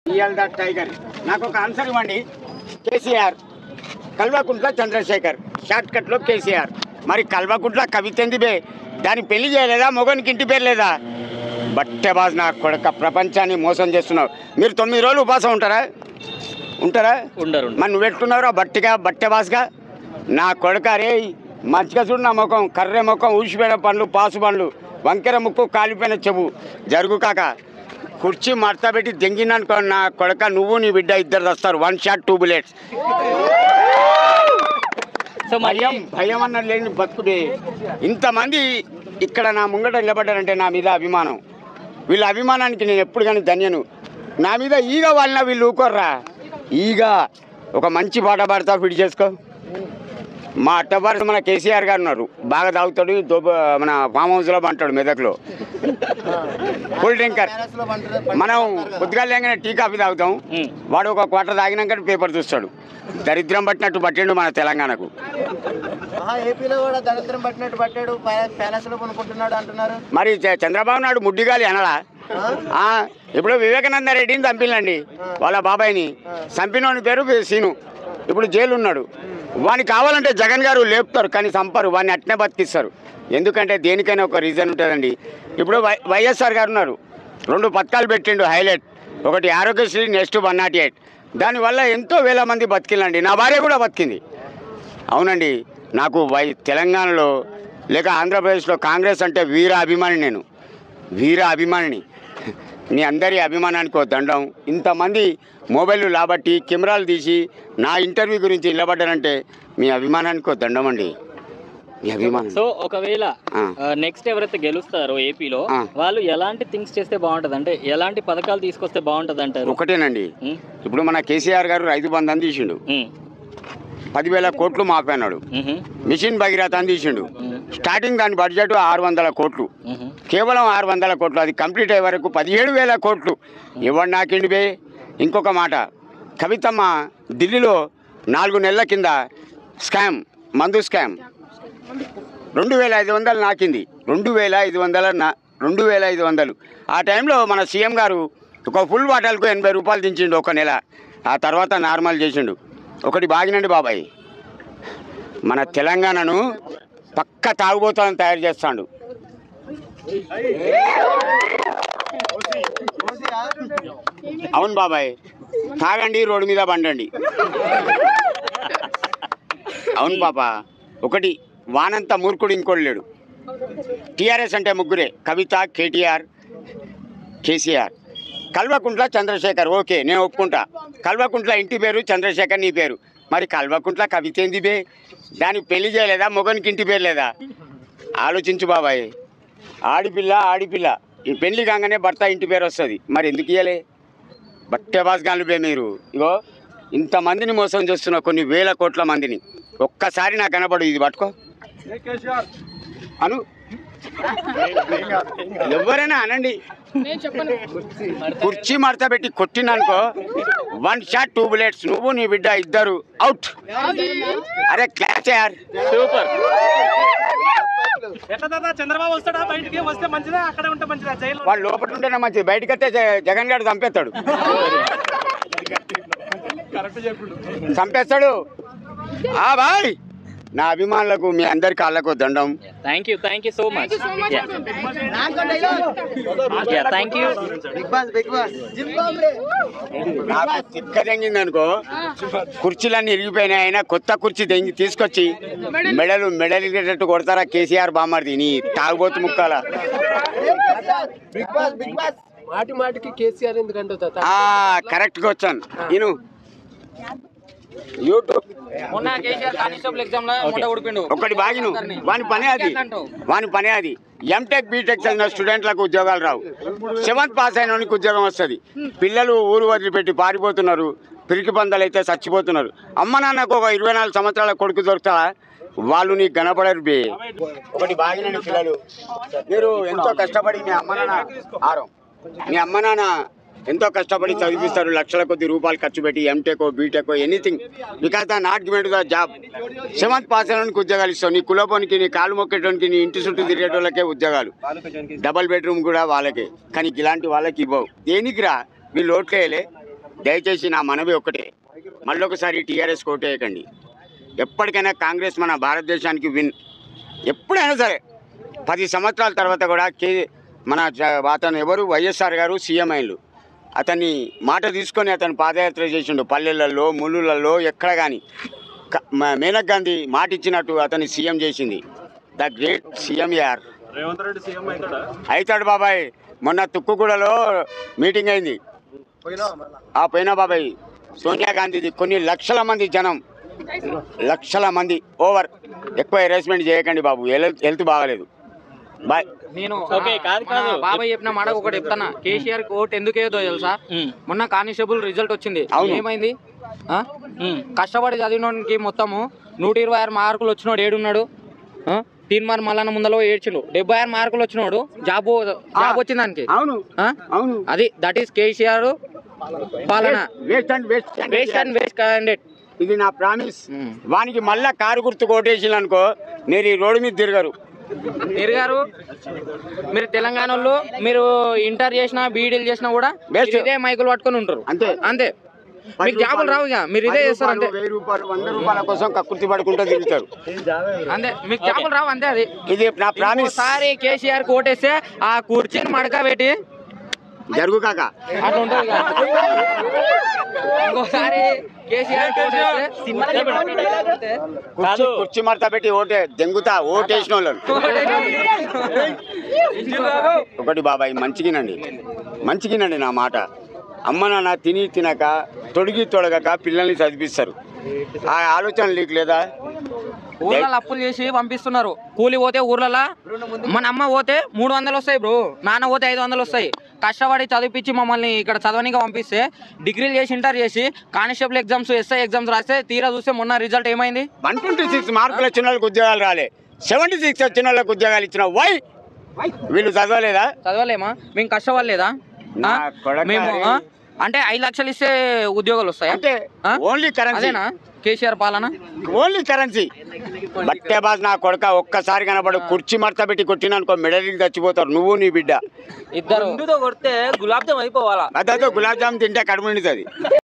ఇవాళ the tiger నాకు ఒక ఆన్సర్ ఇవ్వండి కేసీఆర్ కల్వకుంట్ల చంద్రశేఖర్ షార్ట్ కట్లో కేసీఆర్ మరి కల్వకుంట్ల కవిత ఎంది బే దాన్ని పెళ్లి చేయలేదా మొగనికి ఇంటి పేరు లేదా బట్టెబాజ్ నా కొడక ప్రపంచాన్ని మోసం చేస్తున్నావు మీరు తొమ్మిది రోజులు ఉపాసం ఉంటారా ఉంటారా ఉండరు మరి నువ్వు పెట్టుకున్నావురా బట్టిగా బట్టెబాస్గా నా కొడక రే మచ్చిగా చూడు నా ముఖం కర్రె ముఖం ఊసిపోయిన పండ్లు పాసు పండ్లు వంకెర ముక్కు కాలిపోయిన చెవు జరుగు కాక కుర్చీ మడత పెట్టి దెంగిననుకో నా కొడక నువ్వు నీ బిడ్డ ఇద్దరు వస్తారు one shot two bullets so మరి భయం భయం అన్నది లేని బతుకుడే ఇంతమంది ఇక్కడ నా ముంగట నిలబడ్డారంటే నా మీద అభిమానం వీళ్ళ అభిమానానికి నేను ఎప్పుడు కానీ ధన్యను నా మీద ఈగ వాళ్ళ వీళ్ళు ఊకోర్రా ఈగ ఒక మంచి పాట పాడతా ఫిట్ చేసుకో మా అట్టబారు మన కేసీఆర్ గారు ఉన్నారు బాగా తాగుతాడు దోప మన ఫామ్ హౌస్లో పంటాడు మెదక్లో కూల్ డ్రింకర్ మనం పొద్దుగా లేగానే టీ కాఫీ తాగుతాం ఉమ్. వాడు ఒక క్వార్టర్ తాగినాక పేపర్ చూస్తాడు దరిద్రం పట్టినట్టు పట్టిండు మన తెలంగాణకు ఆహా, ఏపీలో కూడా దరిద్రం పట్టినట్టు పట్టాడు ప్యాలెస్ లో కొనుక్కుంటున్నాడు అంటున్నారు మరి చ- చంద్రబాబు నాయుడు ముడ్డిగాలి అనలా ఆ, ఇప్పుడు వివేకానంద రెడ్డిని చంపిల్లండి వాళ్ళ బాబాయిని చంపినోని పేరు సీను ఇప్పుడు జైలు ఉన్నాడు వాని కావాలంటే జగన్ గారు లేపుతారు కానీ చంపరు వాడిని అట్నే బతికిస్తారు ఎందుకంటే దేనికైనా ఒక రీజన్ ఉంటుందండి ఇప్పుడు వై వైఎస్ఆర్ గారు ఉన్నారు రెండు పథకాలు పెట్టిండు హైలైట్ ఒకటి Aarogyasri next one naught eight దానివల్ల ఎంతో వేల మంది బతికిలండి నా భార్య కూడా బతికింది అవునండి నాకు వై తెలంగాణలో లేక ఆంధ్రప్రదేశ్లో కాంగ్రెస్ అంటే వీర అభిమాని నేను వీర అభిమానిని మీ అందరి అభిమానానికి ఓ దండం ఇంతమంది మొబైల్ లాబట్టి కెమెరాలు తీసి నా ఇంటర్వ్యూ గురించి నిలబడ్డానంటే మీ అభిమానానికి ఓ దండం అండి మీ అభిమానం సో ఒకవేళ ఆ. నెక్స్ట్ ఎవరైతే గెలుస్తారో ఏపీలో ఆ. వాళ్ళు ఎలాంటి థింగ్స్ చేస్తే బాగుంటది అంటే ఎలాంటి పథకాలు తీసుకొస్తే బాగుంటది అంటారు ఒకటేనండి ఉమ్, ఇప్పుడు మన కేసీఆర్ గారు రైతు బంధు అని తీసిండు ఉమ్, పదివేల కోట్లు మాపాడు ఉహు, మిషన్ భగీరథ అని తీసిండు ఉమ్, స్టార్టింగ్ దాని బడ్జెట్ ఆరు వందల కోట్లు ఉహు. కేవలం ఆరు వందల కోట్లు అది కంప్లీట్ అయ్యే వరకు పదిహేడు వేల కోట్లు ఇవ్వండి నాకేంటి బే ఇంకొక మాట కవితమ్మ ఢిల్లీలో నాలుగు నెలల కింద స్కామ్ మందు స్కామ్ రెండు వేల ఐదు వందలు నాకింది రెండు వేల ఐదు వందల నా రెండు వేల ఐదు వందలు ఆ టైంలో మన సీఎం గారు ఒక ఫుల్ బాటల్కు ఎనభై రూపాయలు దించిండు ఒక నెల ఆ తర్వాత నార్మల్ చేసిండు ఒకటి బాగినండి బాబాయ్ మన తెలంగాణను పక్క తాగుబోతాలను తయారు చేస్తాడు అవును బాబాయ్ తాగండి రోడ్డు మీద బండండి అవును పాప ఒకటి వానంత మూర్ఖుడు ఇంకోటి లేడు టీఆర్ఎస్ అంటే ముగ్గురే కవిత కేటీఆర్ కేసీఆర్ కల్వకుంట్ల చంద్రశేఖర్ ఓకే నేను ఒప్పుకుంటా కల్వకుంట్ల ఇంటి పేరు చంద్రశేఖర్ నీ పేరు మరి కల్వకుంట్ల కవిత ఏంది బే దానికి పెళ్లి చేయలేదా మొగనికి ఇంటి పేరు లేదా ఆలోచించు బాబాయ్ ఆడిపిల్ల ఆడిపిల్ల ఈ పెళ్లి కాగానే భర్త ఇంటి పేరు వస్తుంది మరి ఎందుకు ఇయ్యలే బట్టే బాస్గాన్లు బే మీరు ఇగో ఇంతమందిని మోసం చేస్తున్న కొన్ని వేల కోట్ల మందిని ఒక్కసారి నాకు కనబడు ఇది పట్టుకో అను ఎవరైనా అనండి కుర్చీ మడత పెట్టి కొట్టిననుకో వన్ షాట్ టూ బుల్లెట్స్ నువ్వు నీ బిడ్డ ఇద్దరు అవుట్ అరే క్లాస్ యార్ సూపర్ ఎట్లా దాదా చంద్రబాబు వస్తాడా బయటికి వస్తే మంచిదా అక్కడే ఉంటే మంచిదా జైలు వాడు లోపల ఉంటేనే మంచిది బయటకు వస్తే జ- జగన్ గారు చంపేస్తాడు చంపేస్తాడు ఆ బాయ్ నా అభిమానులకు మీ అందరి కాళ్ళకు దండం thank you thank you so much thank you Bigg Boss Bigg Boss నాకు తిక్క తెంగింది అనుకో కుర్చీలన్నీ ఇరిగిపోయినాయి అయినా కొత్త కుర్చీ తెంగి తీసుకొచ్చి మెడలు మెడలిగేటట్టు కొడతారా కేసీఆర్ బామ్మర్ది నీ తాగుబోతు ముక్కాల బిగ్ బాస్ బిగ్ బాస్ మాటి మాటికి కేసీఆర్ ఎందుకంటే తాత ఆ కరెక్ట్గా వచ్చాను నేను యూట్యూబ్ మొన్న కేసీఆర్ కానిస్టేబుల్ ఎగ్జామ్ లో మొట్ట ఊడిపిండు ఒకటి బాగిను వాని పనే అది వాని పనే అది ఎంటెక్ బీటెక్ చదివిన స్టూడెంట్లకు ఉద్యోగాలు రావు సెవెంత్ పాస్ అయిన వానికి ఉద్యోగం వస్తుంది పిల్లలు ఊరు వదిలిపెట్టి పారిపోతున్నారు పిరికి పందలు అయితే చచ్చిపోతున్నారు అమ్మ నాన్నకు ఒక ఇరవై నాలుగు సంవత్సరాల కొడుకు దొరుకుతాడా వాళ్ళు నీకు కనపడరు బే ఒకటి బాగినండి పిల్లలు మీరు ఎంతో కష్టపడి మీ అమ్మ నాన్న ఆరం మీ అమ్మ నాన్న ఎంతో కష్టపడి చదివిస్తారు లక్షల కొద్ది రూపాయలు ఖర్చు పెట్టి MTech BTech anything because the not given to the job seventh pass అయినకి ఉద్యోగాలు ఇస్తావు నీ కులపోనికి నీ కాలు మొక్కేటోనికి నీ ఇంటి చుట్టూ తిరిగేటోళ్ళకే ఉద్యోగాలు డబల్ బెడ్రూమ్ కూడా వాళ్ళకే కానీ ఇలాంటి వాళ్ళకి ఇవ్వవు దేనికిరా వీళ్ళు ఓట్లేయలే దయచేసి నా మనవి ఒకటే మళ్ళొకసారి టీఆర్ఎస్ కోటేయకండి ఎప్పటికైనా కాంగ్రెస్ మన భారతదేశానికి విన్ ఎప్పుడైనా సరే పది సంవత్సరాల తర్వాత కూడా కే మన జ- అతను ఎవరు వైఎస్ఆర్ గారు సీఎం అయ్యిండు అతన్ని మాట తీసుకొని అతను పాదయాత్ర చేసిండు పల్లెలలో ముళ్ళులలో ఎక్కడ కానీ మేనక్ గాంధీ మాట ఇచ్చినట్టు అతన్ని సీఎం చేసింది ద గ్రేట్ సీఎం యార్ రేవంత్ రెడ్డి సీఎం అవుతాడా అవుతాడు బాబాయ్ మొన్న తుక్కుగూడలో మీటింగ్ అయింది ఆ పోయినా బాబాయ్ సోనియా గాంధీది కొన్ని లక్షల మంది జనం లక్షల మంది ఓవర్ ఎక్కువ హెరాస్మెంట్ చేయకండి బాబు హెల్త్ హెల్త్ బాగాలేదు బాయ్ నేను ఓకే, కాదు, మన కాదు. బాబాయ్ చెప్పిన మాట ఒకటి చెప్తానా కేసీఆర్ ఓట్ ఎందుకు ఏదో తెలుసా ఉమ్. మొన్న కానిస్టేబుల్ రిజల్ట్ వచ్చింది అవును. ఏమైంది ఆ? ఉమ్. కష్టపడి చదివినోనికి మొత్తము నూట ఇరవై ఆరు మార్కులు వచ్చినోడు ఏడున్నాడు ఆ? తీన్మార్ మల్లన్న ముందలో ఏడ్చిండు డెబ్బై ఆరు మార్కులు వచ్చినోడు జాబ్ జాబ్ వచ్చింది దానికి అవును ఆ? అవును అది దట్ ఈస్ కేసీఆర్ పాలన waste and waste waste and waste candidate ఇది నా ప్రామిస్ వానికి మళ్ళా కారు గుర్తు కొట్టేసిండు అనుకో నేను ఈ రోడ్డు మీద తిరగరు గారు మీరు తెలంగాణ వాళ్ళు మీరు ఇంటర్ చేసినా బీడీలు చేసినా కూడా Best. మీరు ఇదే మైకులు పట్టుకొని ఉంటారు అంతే. అంతే పది మీకు జాబులు రూపాయలు, రావు ఇక మీరు ఇదే పది చేస్తారు అంతే రూపాయలు, వెయ్యి రూపాయలు వంద రూపాయల కోసం కక్కుర్తి పడుకుంటూ తిరుగుతారు అంతే మీకు జాబులు రావు అంతే అది ఇది నా ప్రామిస్ ఇంకోసారి కేసీఆర్ కోటేస్తే ఆ కుర్చీని మడక పెట్టి జరుగు కాక అట్లా ఉంటుంది ఇక. ఇంకోసారి కేసీఆర్ కోటేస్తే కుర్చీ కుర్చీ మడత పెట్టి ఓటే దెంగుతా ఓటేసిన వాళ్ళను ఒకటి బాబాయ్ మంచిగినండి మంచిగినండి నా మాట అమ్మ నాన్న తిని తినక తొడిగి తొడగక పిల్లల్ని చదివిస్తారు ఆ ఆలోచన నీకు లేదా ఊర్లలో అప్పులు చేసి పంపిస్తున్నారు కూలి పోతే ఊర్లలో మన అమ్మ పోతే మూడు వందలు వస్తాయి బ్రో నాన్న పోతే ఐదు వందలు వస్తాయి కష్టపడి చదివిపించి మమ్మల్ని ఇక్కడ చదవనీకి పంపిస్తే డిగ్రీలు చేసి ఇంటర్ చేసి కానిస్టేబుల్ ఎగ్జామ్స్ ఎస్ఐ ఎగ్జామ్స్ రాస్తే తీరా చూస్తే మొన్న రిజల్ట్ ఏమైంది వన్ ట్వంటీ సిక్స్ మార్కులు వచ్చిన వాళ్ళకి ఉద్యోగాలు రాలే సెవెంటీ సిక్స్ వచ్చిన వాళ్ళకి ఉద్యోగాలు ఇచ్చిన వై వీళ్ళు చదవలేదా చదవలేమా మేము కష్టపడలేదా నా ఆ? కొడకా మేము రే. ఆ? అంటే ఐదు లక్షలు ఇస్తే ఉద్యోగాలు వస్తాయా అంటే ఆ? ఓన్లీ కరెన్సీ అదేనా కేసీఆర్ పాలన ఓన్లీ కరెన్సీ బట్టే బాజ్ నా కొడక ఒక్కసారి కనబడు కుర్చీ మడత పెట్టి కొట్టిననుకో మెడలికి చచ్చిపోతారు నువ్వు నీ బిడ్డ ఇద్దరు కొడితే గులాబ్ జామ్ అయిపోవాలా అదే గులాబ్ జామ్ తింటే కడుపు నిండుతుంది